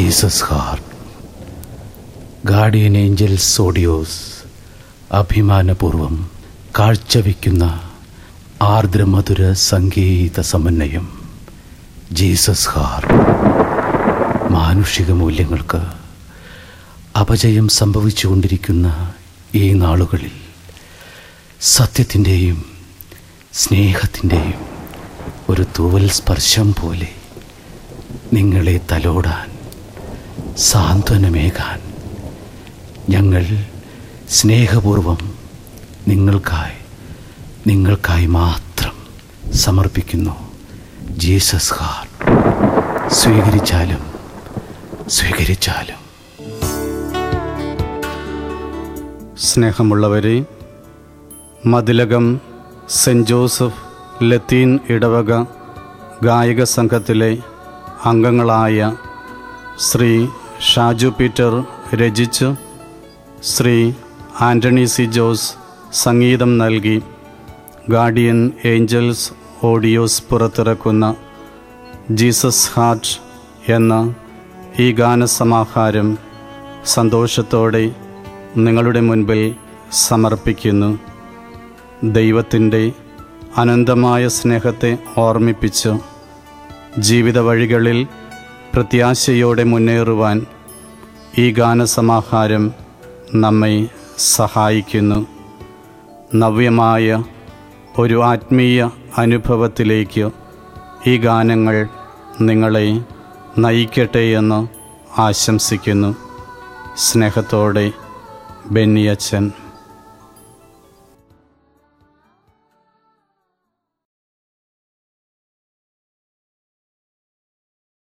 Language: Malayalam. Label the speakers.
Speaker 1: Jesus Heart Guardian Angels Audios അഭിമാനപൂർവം കാഴ്ചവെക്കുന്ന ആർദ്രമധുര സംഗീത സമന്വയം ജീസസ് ഹാർട്ട് മാനുഷിക മൂല്യങ്ങൾക്ക് അപജയം സംഭവിച്ചുകൊണ്ടിരിക്കുന്ന ഈ നാളുകളിൽ സത്യത്തിൻ്റെയും സ്നേഹത്തിൻ്റെയും ഒരു തൂവൽ സ്പർശം പോലെ നിങ്ങളെ തലോടാൻ സാന്ത്വനമേകാൻ ഞങ്ങൾ സ്നേഹപൂർവം നിങ്ങൾക്കായി നിങ്ങൾക്കായി മാത്രം സമർപ്പിക്കുന്നു ജീസസ് ഹാർട്ട് സ്വീകരിച്ചാലും സ്വീകരിച്ചാലും
Speaker 2: സ്നേഹമുള്ളവരെ മതിലകം സെൻറ് ജോസഫ് ലത്തീൻ ഇടവക ഗായക സംഘത്തിലെ അംഗങ്ങളായ ശ്രീ ഷാജു പീറ്റർ രചിച്ച് ശ്രീ ആൻ്റണി സി ജോസ് സംഗീതം നൽകി ഗാർഡിയൻ ഏഞ്ചൽസ് ഓഡിയോസ് പുറത്തിറക്കുന്ന ജീസസ് ഹാർട്ട് എന്ന ഈ ഗാനസമാഹാരം സന്തോഷത്തോടെ നിങ്ങളുടെ മുൻപിൽ സമർപ്പിക്കുന്നു ദൈവത്തിൻ്റെ അനന്തമായ സ്നേഹത്തെ ഓർമ്മിപ്പിച്ച് ജീവിത വഴികളിൽ പ്രത്യാശയോടെ മുന്നേറുവാൻ ഈ ഗാനസമാഹാരം നമ്മെ സഹായിക്കുന്നു നവ്യമായ ഒരു ആത്മീയ അനുഭവത്തിലേക്ക് ഈ ഗാനങ്ങൾ നിങ്ങളെ നയിക്കട്ടെ എന്ന് ആശംസിക്കുന്നു സ്നേഹത്തോടെ ബെന്നിയച്ചൻ